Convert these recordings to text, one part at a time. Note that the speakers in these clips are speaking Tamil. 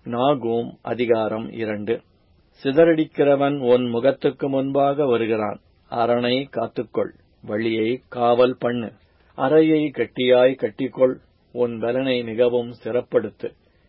நாகூம் அதிகாரம் இரண்டு சிதறடிக்கிறவன் உன் முகத்துக்கு முன்பாக வருகிறான் அரணை காத்துக்கொள் வழியை காவல் பண்ணு அறையை கெட்டியாய் கட்டிக்கொள் உன் பலனை மிகவும் சிறப்படுத்து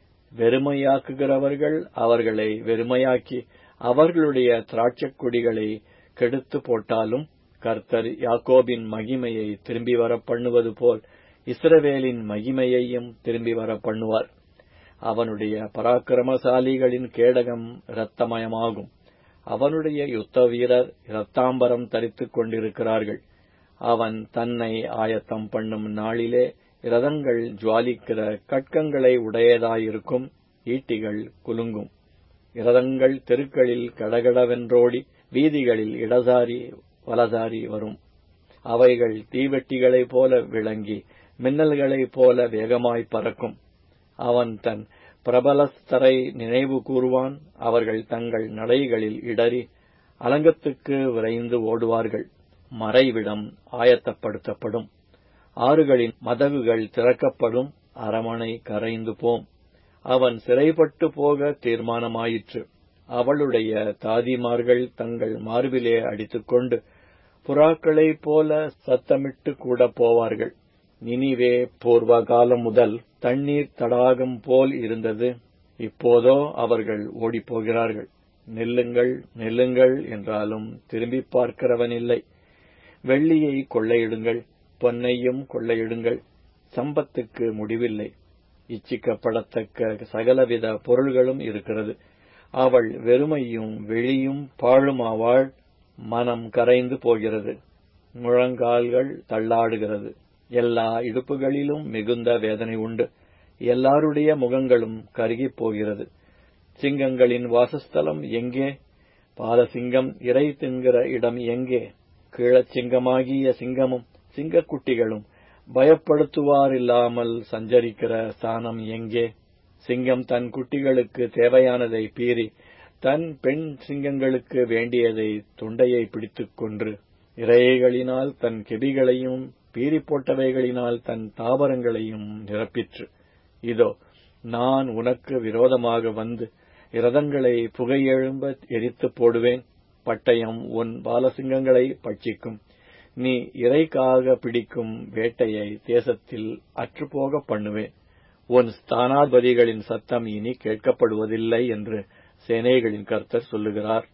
வெறுமையாக்குகிறவர்கள் அவர்களை வெறுமையாக்கி அவர்களுடைய திராட்சைக் கொடிகளை கெடுத்து போட்டாலும் கர்த்தர் யாக்கோபின் மகிமையை திரும்பி வர பண்ணுவது போல் இஸ்ரவேலின் மகிமையையும் திரும்பி வர பண்ணுவார் அவனுடைய பராக்கிரமசாலிகளின் கேடகம் இரத்தமயமாகும் அவனுடைய யுத்த வீரர் இரத்தாம்பரம் தரித்துக் கொண்டிருக்கிறார்கள் அவன் தன்னை ஆயத்தம் பண்ணும் நாளிலே இரதங்கள் ஜுவாலிக்கிற கட்கங்களை உடையதாயிருக்கும் ஈட்டிகள் குலுங்கும் இரதங்கள் தெருக்களில் கடகடவென்றோடி வீதிகளில் இடசாரி வலசாரி வரும் அவைகள் தீவெட்டிகளைப் போல விளங்கி மின்னல்களைப் போல வேகமாய் பறக்கும் அவன் தன் பிரபலஸ்தரை நினைவு கூறுவான் அவர்கள் தங்கள் நடைகளில் இடறி அலங்கத்துக்கு விரைந்து ஓடுவார்கள் மறைவிடம் ஆயத்தப்படுத்தப்படும் ஆறுகளின் மதகுகள் திறக்கப்படும் அரமனை கரைந்து போம் அவன் சிறைப்பட்டு போக தீர்மானமாயிற்று அவளுடைய தாதிமார்கள் தங்கள் மார்பிலே அடித்துக்கொண்டு புறாக்களைப் போல சத்தமிட்டு கூட போவார்கள் நினிவே பூர்வ காலம் முதல் தண்ணீர் தடாகம் போல் இருந்தது இப்போதோ அவர்கள் ஓடிப்போகிறார்கள் நெல்லுங்கள் நெல்லுங்கள் என்றாலும் திரும்பி பார்க்கிறவன் இல்லை வெள்ளியை கொள்ளையிடுங்கள் பொன்னையும் கொள்ளையிடுங்கள் சம்பத்துக்கு முடிவில்லை இச்சிக்கப்படத்தக்க சகலவித பொருள்களும் இருக்கிறது அவள் வெறுமையும் வெளியும் பாழுமாவாள் மனம் கரைந்து போகிறது முழங்கால்கள் தள்ளாடுகிறது எல்லா இடுப்புகளிலும் மிகுந்த வேதனை உண்டு எல்லாருடைய முகங்களும் கருகிப் போகிறது சிங்கங்களின் வாசஸ்தலம் எங்கே பாலசிங்கம் இறை தின்கிற இடம் எங்கே கீழச்சிங்கமாகிய சிங்கமும் சிங்கக்குட்டிகளும் பயப்படுத்துவாரில்லாமல் சஞ்சரிக்கிற ஸ்தானம் எங்கே சிங்கம் தன் குட்டிகளுக்கு தேவையானதை பீறி தன் பெண் சிங்கங்களுக்கு வேண்டியதை துண்டையை பிடித்துக் கொன்று இறைகளினால் தன் கெபிகளையும் பீறி போட்டவைகளினால் தன் தாவரங்களையும் நிரப்பிற்று இதோ நான் உனக்கு விரோதமாக வந்து இரதங்களை புகையெழும்ப எரித்து போடுவேன் பட்டயம் உன் பாலசிங்கங்களை பட்சிக்கும் நீ இறைக்காக பிடிக்கும் வேட்டையை தேசத்தில் அற்றுப்போக பண்ணுவேன் உன் ஸ்தானாதிபதிகளின் சத்தம் இனி கேட்கப்படுவதில்லை என்று சேனைகளின் கர்த்தர் சொல்லுகிறார்